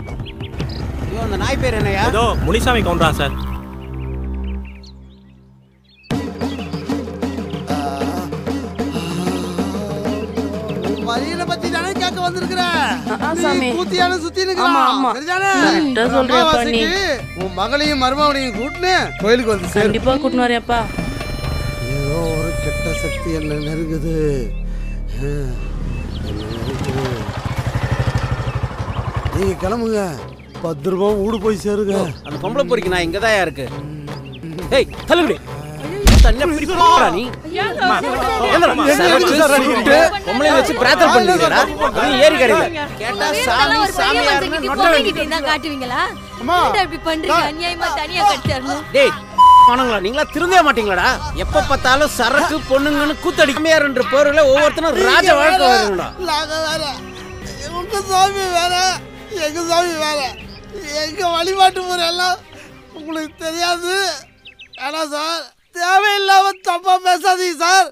ஐயோ அந்த நாய் பேர் என்னையா ஏதோ முனிசாமி கவுண்டரா சார் வரியில பத்தி தானே கேட்க வந்திருக்கிற ஆ, சாமி. கூத்தியான சுத்தி ஆமா, ஆமா. சரிதானே கரெக்டா சொல்றியாப்பா நீ. அமாவாசைக்கு உன் மகளையும் மருமகனையும் கூட்டுன்னு கோயிலுக்கு வந்து சேரு கண்டிப்பா கூட்டின்னு வரையாப்பா ஏதோ ஒரு கெட்ட சக்தி என்ன நெருங்குது ஆ, என்ன நெருங்குது. நீங்க கிளம்புங்க பத்து ரூபாய் வீடு போய் சேருங்க அந்த பொம்பளை பொறிக்கு நான் இங்க தான் இருக்கு ஏய் தள்ளுபடி தன்னை பிடி போடா நீ என்னடா, சரக்கு, சுருட்டு, பொம்பளைய வச்சு பிரார்த்தனை பண்ணுறீங்களா நீ ஏறி கரையில கேட்டா சாமி சாமியார்னு நொட்ட வேண்டியது காட்டுவீங்களா என்னடா இப்படி பண்றீங்க அநியாயமா தனியா கட்டிடணும் டேய் பணங்களா நீங்களா திருந்தவே மாட்டீங்களாடா எப்ப பார்த்தாலும் சரக்கு பொண்ணுங்கன்னு கூத்தடிக்கமையார் என்ற பேருல ஒவ்வொருத்தனும் ராஜ வாழ்க்கை வருங்களா நாங்க வேற உங்க சாமி வேற எங்க சாமி வேற எங்க வழிபாட்டு முறை எல்லாம் உங்களுக்கு தெரியாது ஆனா சார் தேவையில்லாம தப்பா பேசாதீங்க சார்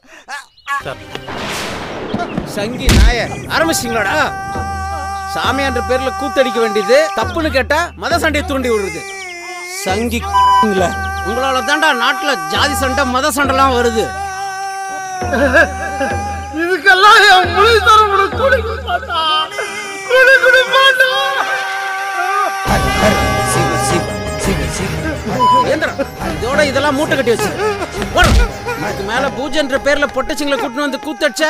சங்கி நாய ஆரம்பிச்சிங்களாடா சாமி என்ற பேர்ல கூத்தடிக்க வேண்டியது தப்புன்னு கேட்டா மத சண்டையை தூண்டி விடுறது சங்கி உங்களால தான்டா நாட்டுல ஜாதி சண்டை மத சண்டைலாம் வருது இதுக்கெல்லாம் என் முழு தரம் குடிக்க மாட்டா குடி குடி மாட்டா ஏந்திரா, இதோட இதெல்லாம் மூட்டை கட்டி வச்சு போடு. இதுக்கு மேல பூஜைன்ற பேர்ல பொட்டச்சிங்களை கூட்டின்னு வந்து கூத்தடிச்ச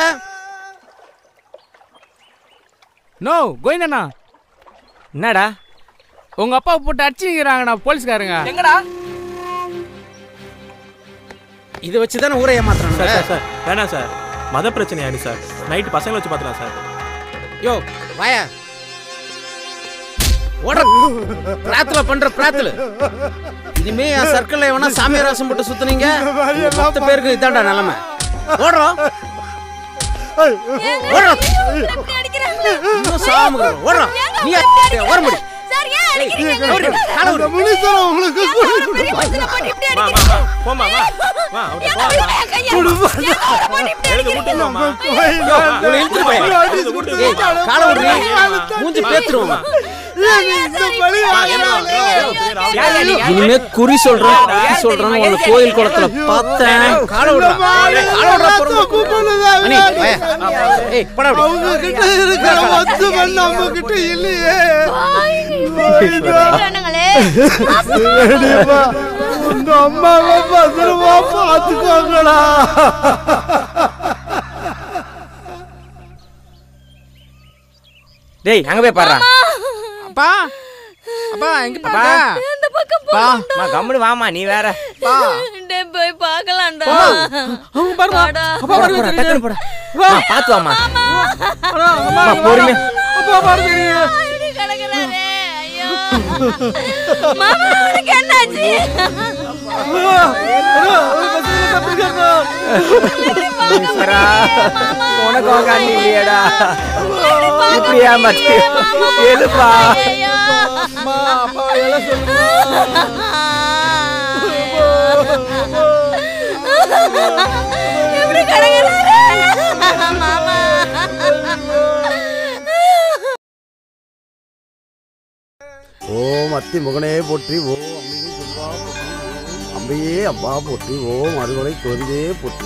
நோ கோவிந்தண்ணா என்னடா உங்க அப்பா போட்டு அடிச்சுக்கிறாங்கண்ணா போலீஸ்காரங்க எங்கடா இதை வச்சு தானே ஊரை சார் ஏமாத்துறாங்க சார் சார் வேணாம் சார் மத பிரச்சனை ஆயிடு சார் நைட்டு பசங்களை வச்சு பார்த்துக்கலாம் சார் யோ வாயா ஓட பிரார்த்தனை பண்ற பிரார்த்தனை இனிமே என் சர்க்கிள்ல எவனா சாமியார் வாசம் போட்டு சுத்துனீங்க மொத்த பேருக்கு இதான்டா நிலைமை ஓடுறோம் ஓடுறோம் இப்படி அடிக்கிறாங்களே இன்னும் சாம ஓடுறோம் நீ ஓர முடி சார் ஏன் அடிக்கிறீங்க ஓடு, காலை விடு. முனிசரம் உங்களுக்கு பெரிய மனுஷனை போட்டு இப்படி வா வா அடிக்கிறீங்க வா போமா வா வா அவட்ட ஏன் போ வா என் கையை ஏன் போட்டு இப்படி எழுது அடிக்கிறீங்க ஊட்டுமாமா யோ, இவனை இழுத்துட்டு போய். ஏய், காலை விடுறீ. மூஞ்சி பேத்துருவோமா இனிமே குறி சொல்றேன் குறி சொல்றேன் உன்னை கோயில் குளத்துல பார்த்தேன் காலை விடுறா காலை விடுறா பிறந்த அனி வாயா. ஏய் படா அப்படி. அவங்க கிட்ட இருக்கிற மொத்த மண் நம்ம கிட்ட இல்லையே அடிக்கிறானுங்களே சரிப்பா. உங்க அம்மாவை பத்திரமா பாத்துக்கோங்களா டேய் அங்க போய் பாடுறா அப்பா அப்பா எங்க அப்பா. பாப்பா இந்த பக்கம் பா அம்மா கம்முனு வாமா நீ வேற டேய் போய் பார்க்கலாம்டா அவங்க பாருங்க வாடா. அப்பா பாருங்க போடா, தெரியுது. டக்குனு போடா அம்மா, பாத்து வாமா அம்மா, பொறுமையா அப்பா பாருங்க தெரியுது. இப்படி கிடக்குறாரே ஐயோ மாமா அவனுக்கு என்னாச்சு ஈஸ்வரா, உனக்கு அவங்க அண்ணி இல்லையேடா இப்படி ஏமாத்தி எழுப்பா ஐயோ எப்படி கிடக்குறாரு மாமா ஓம் அத்தி முகனே போற்றி ஓம் அம்பிகை செல்வா போற்றி ஓம் அம்பையே அம்மா போற்றி ஓம் அறுவடை குழந்தே போற்றி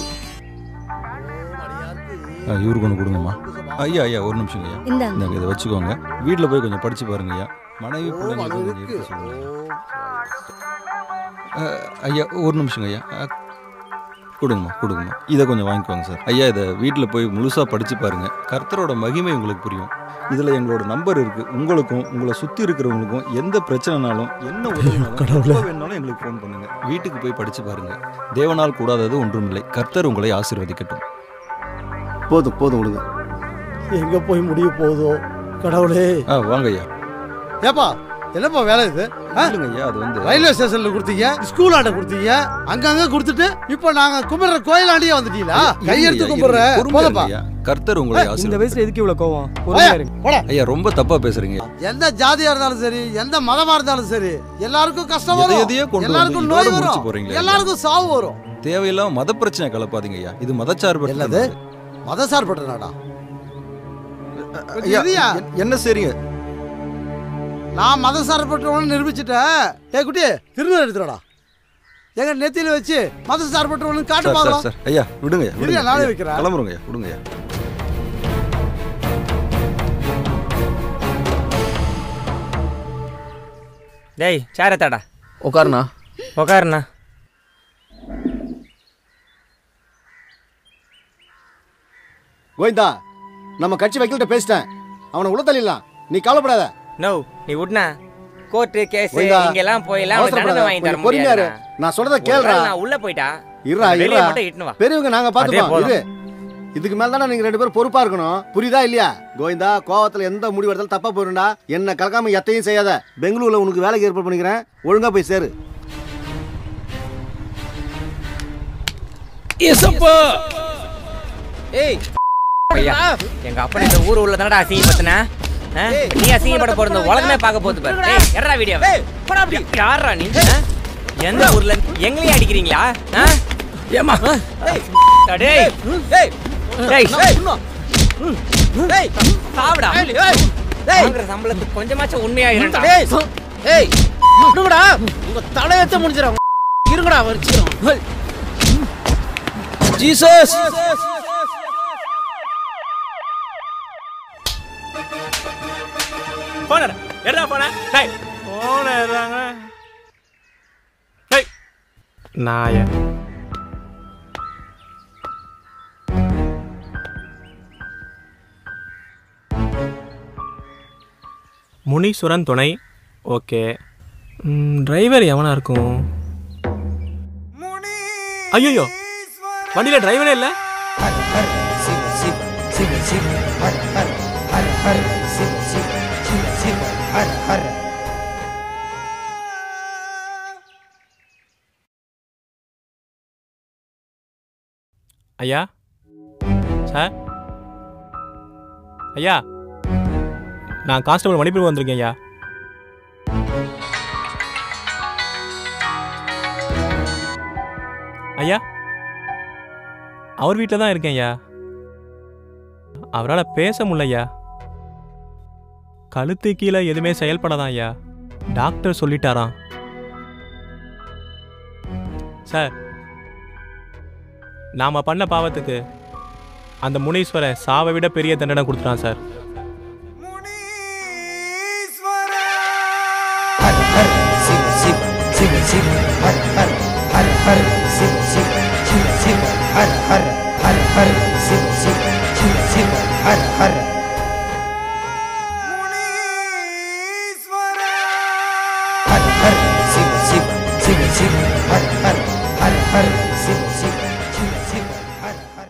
ஆ, இவருக்கு ஒன்று கொடுங்கம்மா ஐயா ஐயா ஒரு நிமிஷம் ஐயா இந்தாங்க இந்தாங்க இதை வச்சுக்கோங்க வீட்டில் போய் கொஞ்சம் படிச்சு பாருங்க ஐயா மனைவி ஓம் பிள்ளைங்களுக்கு கொஞ்சம் அணுவிற்கு எடுத்து சொல்லுங்க ஐயா. ஓம் ஆ, ஐயா ஒரு நிமிஷங்க ஐயா ஆ, கொடுங்கம்மா கொடுங்கம்மா இதை கொஞ்சம் வாங்கிக்கோங்க சார் ஐயா இதை வீட்டில் போய் முழுசாக படித்து பாருங்கள் கர்த்தரோட மகிமை உங்களுக்கு புரியும் இதில் எங்களோட நம்பர் இருக்குது உங்களுக்கும் உங்களை சுற்றி இருக்கிறவங்களுக்கும் எந்த பிரச்சனைனாலும் என்ன உதவினாலும் எப்போ வேணாலும் எங்களுக்கு ஃபோன் பண்ணுங்கள் வீட்டுக்கு போய் படித்து பாருங்கள் தேவனால் கூடாதது ஒன்றுமில்லை கர்த்தர் உங்களை ஆசீர்வதிக்கட்டும் போதும் போதும் விடுங்க எங்க போய் முடிய போதோ கடவுளே ஆ வாங்க ஐயா ஏப்பா என்னப்பா வேலை இது ஆ? இல்லைங்க ஐயா அது வந்து ரயில்வே ஸ்டேஷன்ல கொடுத்தீங்க ஸ்கூல் ஆண்ட கொடுத்தீங்க அங்கங்க கொடுத்துட்டு இப்போ நாங்க கும்பிடுற கோயிலாண்டியே வந்துட்டீங்களா கையெடுத்து இருங்க, கும்பிடுற இருங்க, பொறுமையா போதப்பா இருங்க ஐயா. கர்த்தர் உங்களை இந்த ஆசீர்வதிக்கட்டும். வயசுல எதுக்கு இவ்வளவு கோவம் போயா, பொறுமையா இருங்க போடா. ஐயா ரொம்ப தப்பா பேசுறீங்க எந்த ஜாதியா இருந்தாலும் சரி எந்த மதமா இருந்தாலும் சரி எல்லாருக்கும் கஷ்டம் எதை வரும் எதையோ கொண்டு வந்து எல்லாருக்கும் இதோட நோய் முடிச்சு வரும் போறீங்களே. எல்லாருக்கும் சாவு வரும் தேவையில்லாம மத பிரச்சனை கலப்பாதீங்க ஐயா இது மதச்சார்பற்ற என்னது? நாடு. மதசார்பற்ற நாடா ஐயா, எதுயா? என்- என்ன சரிங்க நான் மதசார்பற்றவன் நிரூபிச்சிட்டேன் ஏ குட்டி திருநூறு எடுத்துடா எங்க நெத்தியில வச்சு மதசார்பற்றவன் காட்டு சார் சார் பார்க்கலாம் சார் ஐயா விடுங்க ஐயா, விடுங்க நானே ஐயா. வைக்கிறேன். கிளம்புறோங்க ஐயா விடுங்க ஐயா டேய் சேர தாடா உட்காருண்ணா உக்காருண்ணா கோவிந்தா நம்ம கட்சி வைக்கல்கிட்ட பேசிட்டேன் அவனை உள்ள தள்ளிடலாம் நீ கவலைப்படாத நோ நீ விட்னா கோர்ட்டு கேஸ் கோவிந்தா, இங்க எல்லாம் போயெல்லாம் அவனுக்கு அவசரப்படாத. தண்டனை வாங்கி தர கொஞ்சம் பொறுமையா இரு. முடியாது நான் சொல்றத கேளுடா நான் உள்ள போயிட்டா இருடா வெளியே இருடா மட்டும் இட்டுன்னு வா பெரியவங்க நாங்க பாத்துப்போம் போதும். இரு இதுக்கு மேல தானே நீங்க ரெண்டு பேரும் பொறுப்பா இருக்கணும் புரியுதா இல்லையா கோவிந்தா கோவத்துல எந்த முடிவு எடுத்தாலும் தப்பா போயிருண்டா என்ன கலக்காம எத்தையும் செய்யாத பெங்களூர்ல உனக்கு வேலைக்கு ஏற்பாடு பண்ணிக்கிறேன் ஒழுங்கா போய் சேரு ஏய் ஐயா எங்க அப்பா இந்த ஊர் உள்ள தானடா அசிங்கப்படுத்தின நீ அசிங்கப்பட போற இந்த உலகமே பார்க்க போகுது பாரு டேய் எறடா வீடியோ ஏய் போடா அப்படி யாரா நீ ஆ? எந்த ஊர்ல எங்களையும் அடிக்கிறீங்களா ஆ? ஏமா ஏய் டேய் ஏய் டேய் ஏய் ஏய் சாப்பிடா ஏய் ஏய் ஏய் வாங்குற சம்பளத்துக்கு கொஞ்சமாச்சும் உண்மையா இருந்தா ஏய் ஏய் விடுங்கடா உங்க தலையத்தை முடிஞ்சிடும் இருங்கடா வச்சிரும் ஜீசஸ் போன எடுறா போன டேய் போன எடுறாங்க டேய் நாய முனீஸ்வரன் துணை ஓகே டிரைவர் எவனா இருக்கும் ஐயோ வண்டியில டிரைவரே இல்லை ஐயா சார் ஐயா நான் கான்ஸ்டபிள் மணிப்பூர் வந்திருக்கேன் ஐயா ஐயா அவர் வீட்டில் தான் இருக்கேன் ஐயா அவரால் பேச முடியலையா கழுத்து கீழே எதுவுமே செயல்படாதான் ஐயா டாக்டர் சொல்லிட்டாராம் சார் நாம பண்ண பாவத்துக்கு அந்த முனீஸ்வரன் சாவை விட பெரிய தண்டனை கொடுத்துட்டான் சார் ஹர ஹர